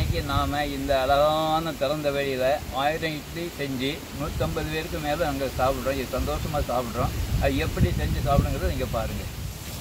இன்னைக்கு நாம் இந்த அழகான திறந்த வெளியில் ஆயிரம் இட்லி செஞ்சு நூற்றம்பது பேருக்கு மேலே அங்கே சாப்பிட்றோம் இது சந்தோஷமாக சாப்பிட்றோம் அது எப்படி செஞ்சு சாப்பிடுங்கிறத நீங்கள் பாருங்கள்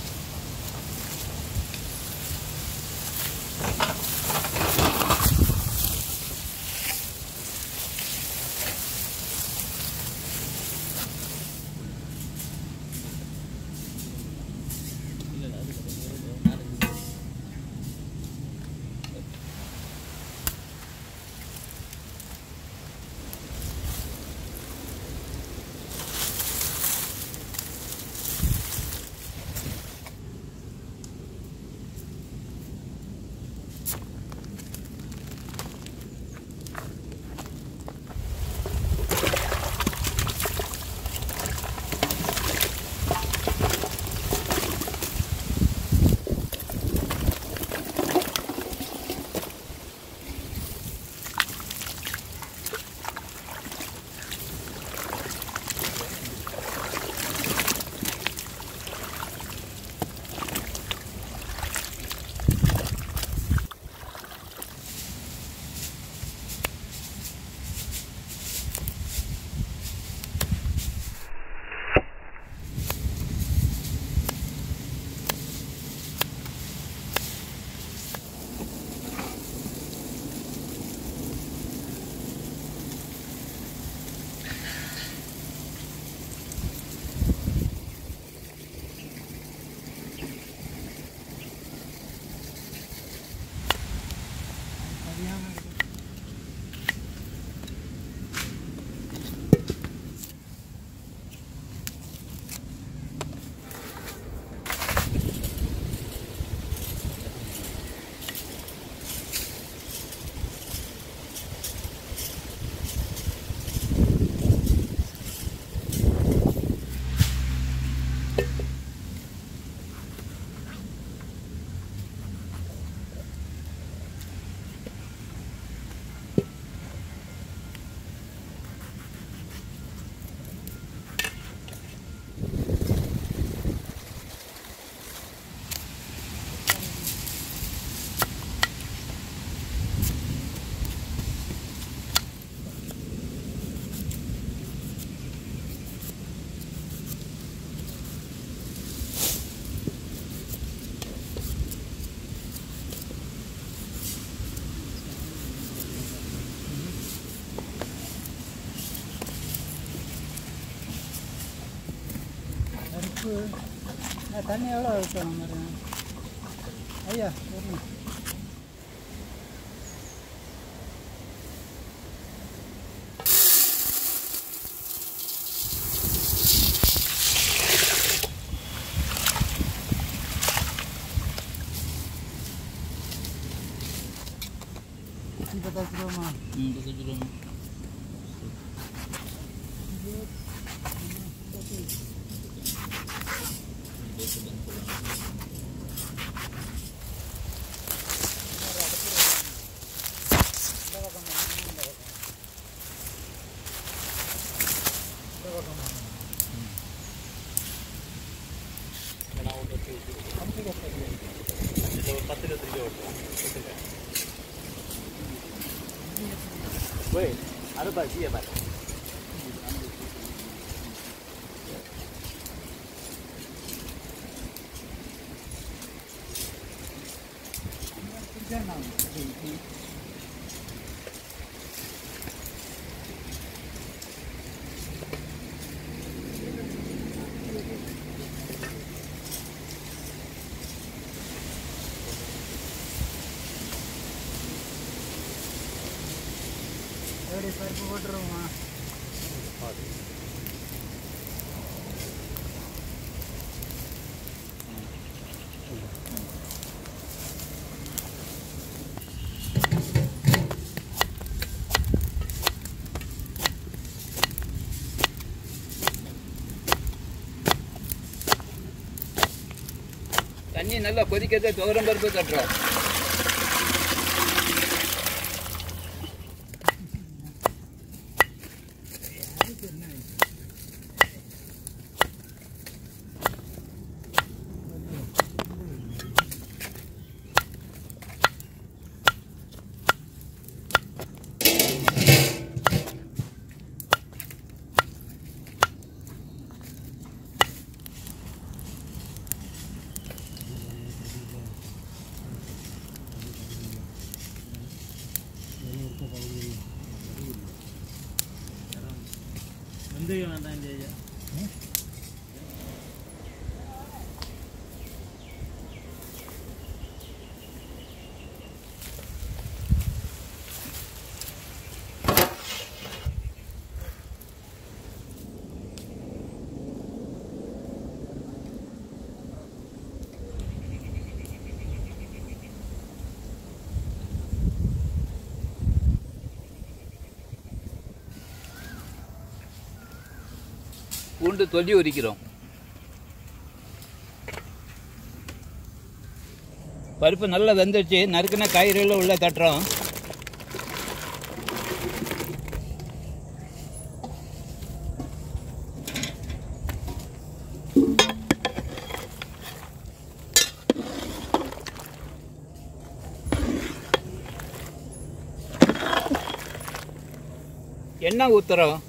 அடுப்பு ஆ, தண்ணி எவ்வளோ ஊற்றணும் பாருங்க ஐயா வரணும் முப்பத்தாச்சு ரூபாமா போய் அதை பாரு சீயை பாரு எப்படி பருப்பு போட்டுருவோமா தண்ணி நல்லா கொதிக்கிறத துவரம் பருப்பு தட்டுறோம் எந்திரிக்க வேண்டாம் ஜெயா பூண்டு தொலி உரிக்கிறோம் பருப்பு நல்லா வெந்துருச்சு நறுக்குன காய்கறிகளை உள்ள தட்டுறோம் எண்ணெய் ஊத்துறோம்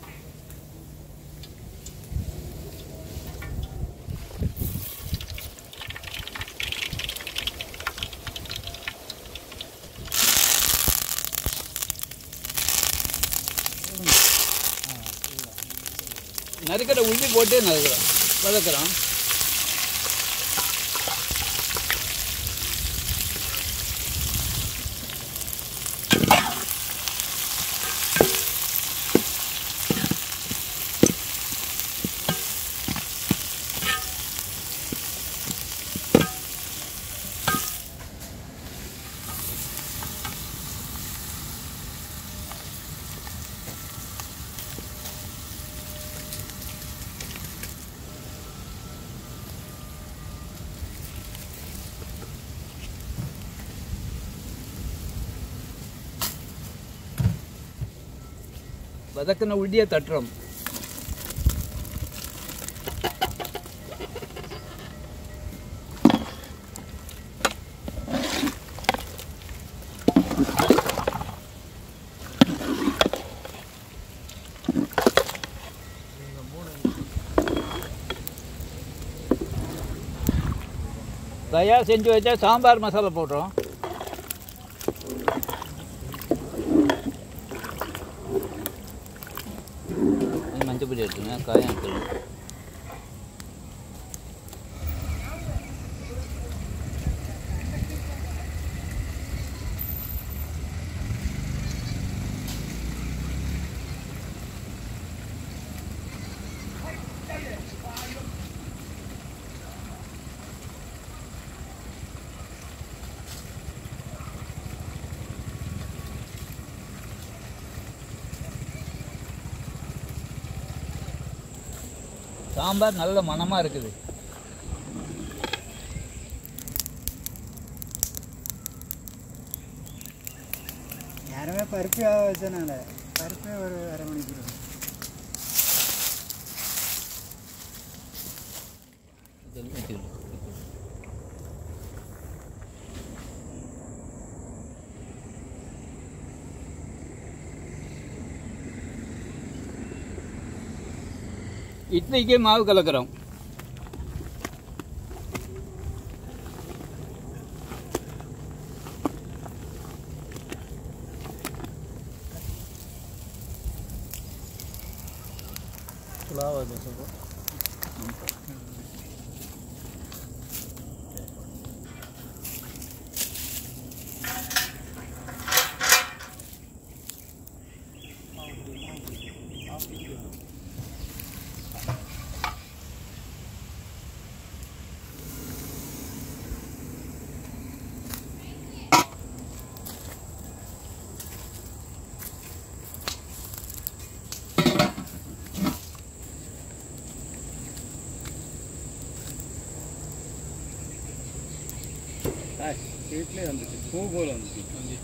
நறுக்கிற உள்ளி போட்டு நறுக்கிறோம் வதக்குறோம் வதக்கின உள்ளியை தட்டுறோம் தயார் செஞ்சு வச்சா சாம்பார் மசாலா போடுறோம் கொஞ்சம் மஞ்சள் பொடி எடுத்துங்க காயம் எடுத்துங்க சாம்பார் நல்ல மணமாக இருக்குது யாருமே பருப்பு ஆக வச்சனால பருப்பே ஒரு அரை மணிக்கு இருக்கும் இதெல்லாம் வச்சுக்கணும். இட்லிக்கு மாவு கலக்கிறோம் புலாவா தோசை வீட்டிலே வந்துச்சு பூ போல வந்துச்சு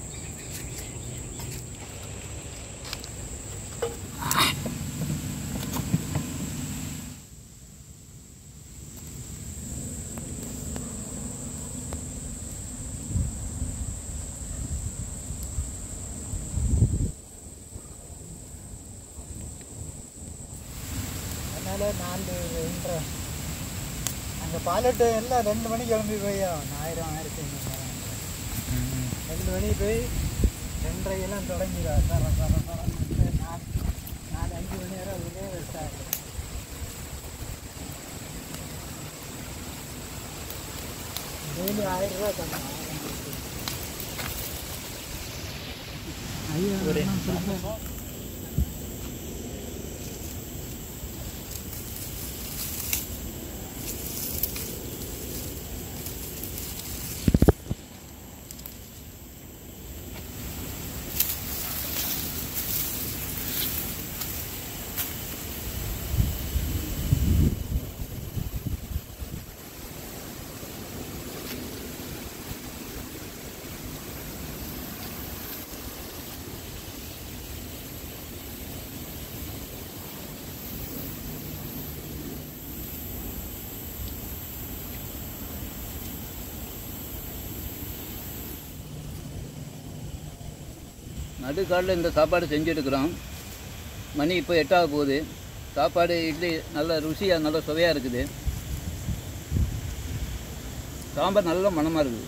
அதனால நாலு ரெண்டரை அங்கே பாலட்டு எல்லாம் ரெண்டு மணிக்கு கிளம்பி போய் ஆயிரம் ஆயிரத்தி ஐநூறு ரெண்டு மணிக்கு போய் ரெண்டரையெல்லாம் தொடங்கிடும் தர தர தர நாலு நாலு அஞ்சு மணி நேரம் அதுலேயே வேஸ்ட் ஆகும் டெய்லி ஆயிரம் ரூபா தரணும் ஐயா நடுக்காலில் இந்த சாப்பாடு செஞ்சுருக்குறோம் மணி இப்போ எட்டாக போகுது சாப்பாடு இட்லி நல்ல ருசியாக நல்ல சுவையாக இருக்குது சாம்பார் நல்ல மணமாக இருக்குது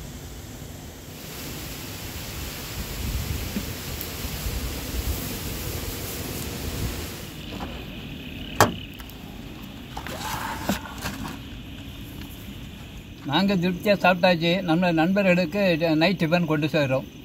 நாங்கள் திருப்தியாக சாப்பிட்டாச்சு நம்ம நண்பர்களுக்கு நைட் டிஃபன் கொண்டு சேர்றோம்